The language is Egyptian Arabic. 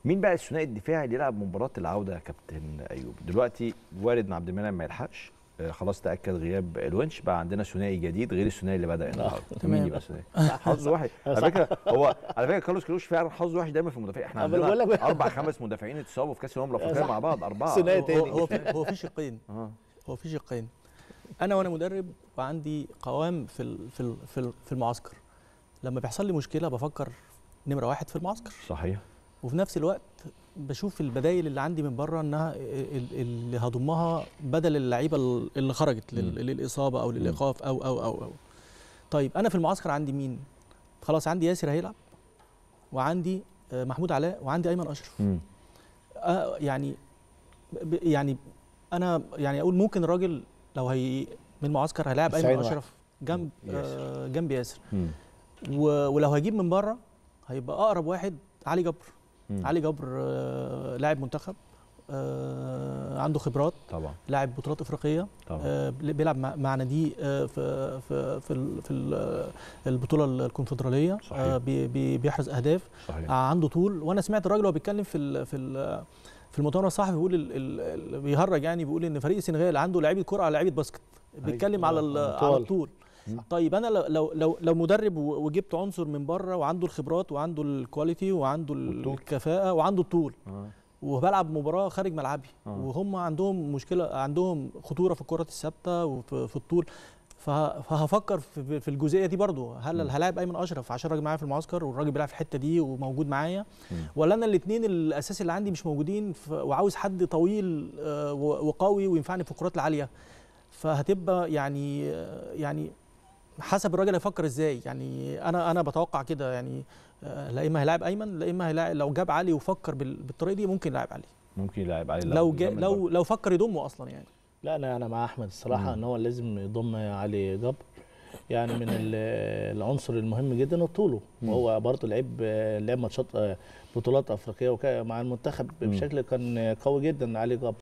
مين بقى الثنائي الدفاعي اللي يلعب مباراه العوده يا كابتن ايوب دلوقتي وارد ان عبد المنعم ما يلحقش آه، خلاص تاكد غياب الونش بقى عندنا ثنائي جديد غير الثنائي اللي بدا النهارده تمام. مين يبقى ثنائي حظ واحد على صح. فكره هو على فكره كارلوس كيروش فعلا حظ وحش دايما في المدافعين احنا أنا بقول عندنا لك- اربع خمس مدافعين اتصابوا في كاس الامم الافريقيه صح. مع بعض اربعه ثنائي هو تاني. هو في هو في شقين اه هو في شقين انا وانا مدرب وعندي قوام في ال- في ال- في ال- في المعسكر لما بيحصل لي مشكله بفكر نمره واحد في المعسكر صحيح وفي نفس الوقت بشوف البدايل اللي عندي من بره انها ال- اللي هضمها بدل اللعيبه ال- اللي خرجت لل- مم. للاصابه او للايقاف او او او او طيب انا في المعسكر عندي مين خلاص عندي ياسر هيلعب وعندي آه، محمود علاء وعندي ايمن اشرف مم. آه، يعني ب- يعني انا يعني اقول ممكن الراجل لو هي من المعسكر هيلاعب ايمن 90 واحد. اشرف جنب ياسر. آه جنب ياسر مم. و- ولو هجيب من بره هيبقى اقرب واحد علي جبر مم. علي جبر آه لاعب منتخب آه عنده خبرات طبعا لاعب بطولات افريقيه طبعا آه بيلعب مع مع ناديه آه في في في, ال- في ال- البطوله الكونفدراليه صحيح. آه بي- بي- بيحرز اهداف صحيح آه، عنده طول وانا سمعت الراجل وهو بيتكلم في ال في ال في المؤتمر الصحفي بيقول ال ال ال بيهرج يعني بيقول ان فريق السنغال عنده لعيبه كره على لعيبه باسكت بيتكلم على ال- آه، على طول. الطول مم. طيب انا لو لو لو, لو مدرب و- وجبت عنصر من بره وعنده الخبرات وعنده الكواليتي وعنده والطول. الكفاءه وعنده الطول آه. وبلعب مباراه خارج ملعبي آه. وهم عندهم مشكله عندهم خطوره في الكرات الثابته وفي في الطول فه- فهفكر في في الجزئيه دي برضو هل مم. هلاعب ايمن اشرف عشان الراجل معايا في المعسكر والراجل بيلعب في الحته دي وموجود معايا مم. ولا انا الاثنين الاساسي اللي عندي مش موجودين ف- وعاوز حد طويل آه، و- وقوي وينفعني في الكرات العاليه فهتبقى يعني آه، يعني حسب الراجل هيفكر ازاي يعني انا انا بتوقع كده يعني آه، لا اما هيلاعب ايمن لا اما هيلاعب لو جاب علي وفكر بال- بالطريقه دي ممكن يلاعب علي ممكن يلعب علي لو جا جامد لو برضه. لو فكر يضمه اصلا يعني لا انا انا مع احمد الصراحه مم. ان هو لازم يضم علي جبر يعني من ال- العنصر المهم جدا طوله مم. وهو برضه لعيب لعب ماتشات آه، بطولات افريقيه وك- مع المنتخب مم. بشكل كان قوي جدا علي جبر